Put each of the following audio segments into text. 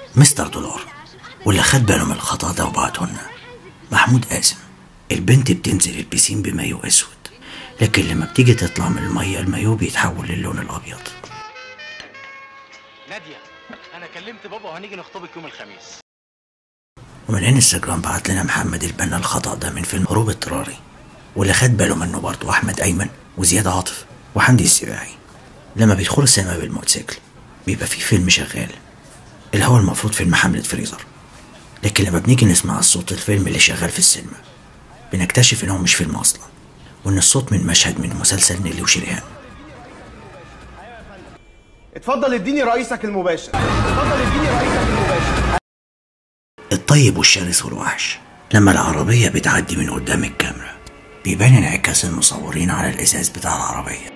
مستر دولار واللي خد باله من الخطأ ده وبعتهن محمود قاسم البنت بتنزل البسين بمايو اسود لكن لما بتيجي تطلع من المية المايو بيتحول للون الابيض ناديه انا كلمت بابا وهنيجي نخطبك يوم الخميس ومن انستجرام بعت لنا محمد البنا الخطأ ده من فيلم هروب اضطراري واللي خد باله منه برضه احمد ايمن وزياد عاطف وحمدي السباعي لما بيدخلوا السينما بالموتوسيكل بيبقى في فيلم شغال اللي هو المفروض فيلم حملة فريزر لكن لما بنيجي نسمع الصوت الفيلم اللي شغال في السينما بنكتشف ان هو مش فيلم اصلا وان الصوت من مشهد من مسلسل نيلي وشريهان اتفضل اديني رئيسك المباشر اتفضل اديني رئيسك المباشر الطيب والشرس والوحش لما العربية بتعدي من قدام الكاميرا بيبان انعكاس المصورين على الإزاز بتاع العربية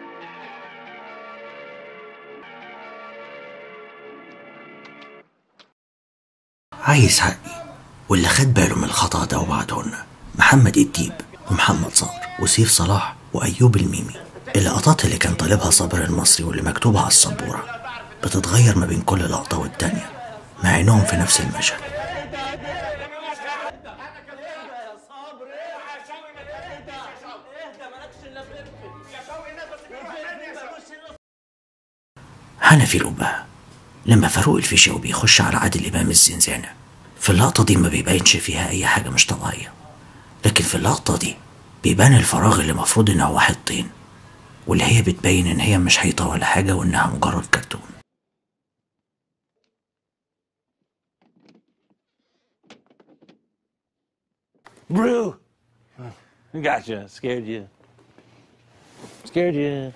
عايز حقي واللي خد باله من الخطأ ده وبعدهن محمد الديب ومحمد صقر وسيف صلاح وأيوب الميمي اللقطات اللي كان طالبها صابر المصري واللي مكتوبة على السبورة بتتغير ما بين كل لقطة والتانية مع إنهم في نفس المشهد حنفي الأبهة لما فاروق الفيشاوي بيخش على عادل إمام الزنزانة في اللقطة دي ما بيبينش فيها أي حاجة مش طبيعية لكن في اللقطة دي بيبان الفراغ اللي مفروض إنه واحد طين واللي هي بتبين إن هي مش حيطة ولا حاجة وإنها مجرد كرتون Brew. Gotcha. Scared you. Scared you.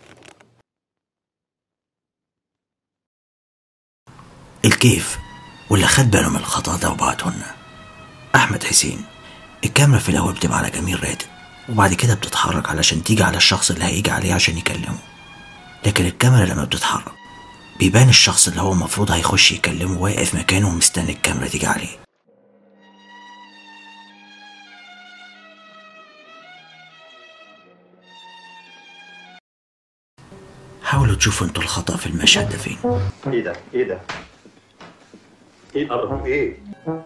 الكيف واللي خد باله من الخطأ ده وبعتهن أحمد حسين الكاميرا في الأول بتبقى على جميل راتب وبعد كده بتتحرك علشان تيجي على الشخص اللي هيجي عليه عشان يكلمه لكن الكاميرا لما بتتحرك بيبان الشخص اللي هو المفروض هيخش يكلمه واقف مكانه ومستني الكاميرا تيجي عليه حاولوا تشوفوا انتوا الخطأ في المشهد ده فين ايه ده ايه ده ايه القرف ايه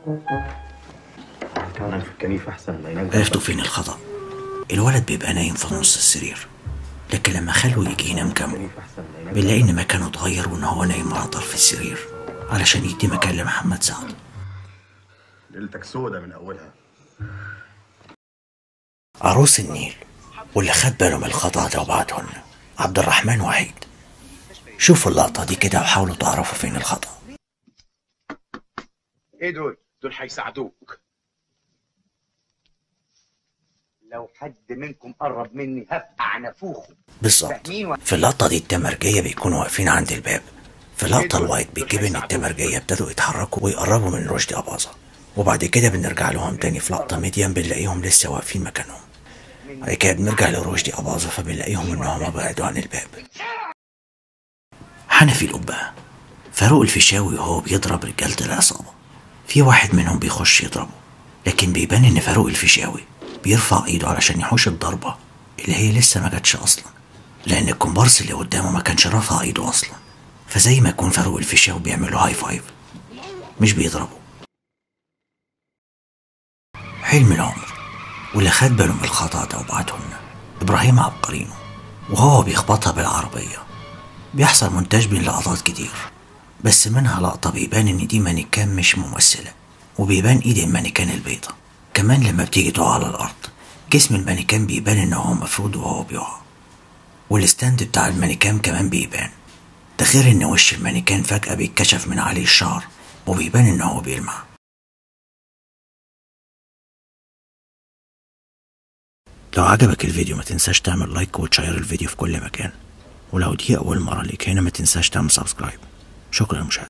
كان انام في الكنيف احسن ما ينام عرفتوا فين الخطأ الولد بيبقى نايم في نص السرير لكن لما خلوه يجي ينام جنبه احسن ما ينام بنلاقي ان مكانه اتغير وان هو نايم على طرف السرير علشان يدي مكان لمحمد سعد ليلتك سودة من اولها عروس النيل واللي خد باله من الخطأ ده وبعدهن عبد الرحمن وحيد شوفوا اللقطة دي كده وحاولوا تعرفوا فين الخطأ ايه دول؟ دول هيساعدوك لو حد منكم قرب مني هفقع نافوخه بالظبط في اللقطة دي التمرجية بيكونوا واقفين عند الباب في اللقطة الوايت بيجيب ان التمرجية ابتدوا يتحركوا ويقربوا من رشدي أباظة وبعد كده بنرجع لهم تاني في لقطة ميديم بنلاقيهم لسه واقفين مكانهم بعد كده بنرجع لرشدي أباظة فبنلاقيهم إن هما بعدوا عن الباب حنفي القبة فاروق الفيشاوي وهو بيضرب رجالة العصابة في واحد منهم بيخش يضربه لكن بيبان إن فاروق الفيشاوي بيرفع إيده علشان يحوش الضربة اللي هي لسه ما جاتش أصلا لأن الكومبارس اللي قدامه ما كانش رافع إيده أصلا فزي ما يكون فاروق الفيشاوي بيعمل له هاي فايف مش بيضربه حلم العمر واللي خد باله من الخطأ ده وبعتهن إبراهيم عبقرينو وهو بيخبطها بالعربية بيحصل مونتاج بين لقطات كتير بس منها لقطة بيبان إن دي مانيكان مش ممثلة وبيبان إيد المانيكان البيضة كمان لما بتيجي تقع على الأرض جسم المانيكان بيبان إن هو مفرود وهو بيقع والستاند بتاع المانيكان كمان بيبان ده غير إن وش المانيكان فجأة بيتكشف من عليه الشعر وبيبان إن هو بيلمع لو عجبك الفيديو ما تنساش تعمل لايك وتشير الفيديو في كل مكان ولو دي أول مرة ليك هنا ما تنساش تعمل سبسكرايب شكرا للمشاهدة